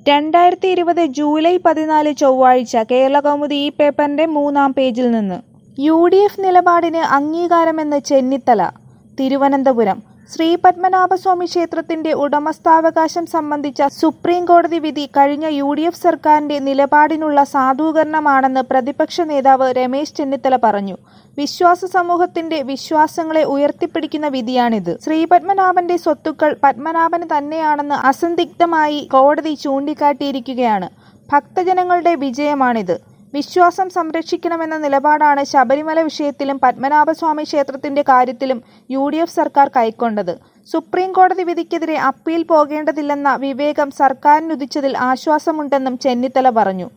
രണ്ടായിരത്തി ഇരുപത് ജൂലൈ പതിനാല് ചൊവ്വാഴ്ച കേരളകൗമുദി ഈ പേപ്പറിന്റെ മൂന്നാം പേജിൽ നിന്ന് യു ഡി എഫ് നിലപാടിന് അംഗീകാരമെന്ന് ചെന്നിത്തല തിരുവനന്തപുരം ശ്രീ പത്മനാഭസ്വാമി ക്ഷേത്രത്തിന്റെ ഉടമസ്ഥാവകാശം സംബന്ധിച്ച സുപ്രീം കോടതി വിധി കഴിഞ്ഞ യു ഡി എഫ് സർക്കാരിന്റെ നിലപാടിനുള്ള സാധൂകരണമാണെന്ന് പ്രതിപക്ഷ നേതാവ് രമേശ് ചെന്നിത്തല പറഞ്ഞു വിശ്വാസ സമൂഹത്തിന്റെ വിശ്വാസങ്ങളെ ഉയർത്തിപ്പിടിക്കുന്ന വിധിയാണിത് ശ്രീപത്മനാഭന്റെ സ്വത്തുക്കൾ പത്മനാഭന് തന്നെയാണെന്ന് അസന്ദിഗ്ധമായി കോടതി ചൂണ്ടിക്കാട്ടിയിരിക്കുകയാണ് ഭക്തജനങ്ങളുടെ വിജയമാണിത് വിശ്വാസം സംരക്ഷിക്കണമെന്ന നിലപാടാണ് ശബരിമല വിഷയത്തിലും പത്മനാഭസ്വാമി ക്ഷേത്രത്തിന്റെ കാര്യത്തിലും യു ഡി എഫ് സർക്കാർ കൈക്കൊണ്ടത് സുപ്രീം കോടതി വിധിക്കെതിരെ അപ്പീൽ പോകേണ്ടതില്ലെന്ന വിവേകം സർക്കാരിനുദിച്ചതിൽ ആശ്വാസമുണ്ടെന്നും ചെന്നിത്തല പറഞ്ഞു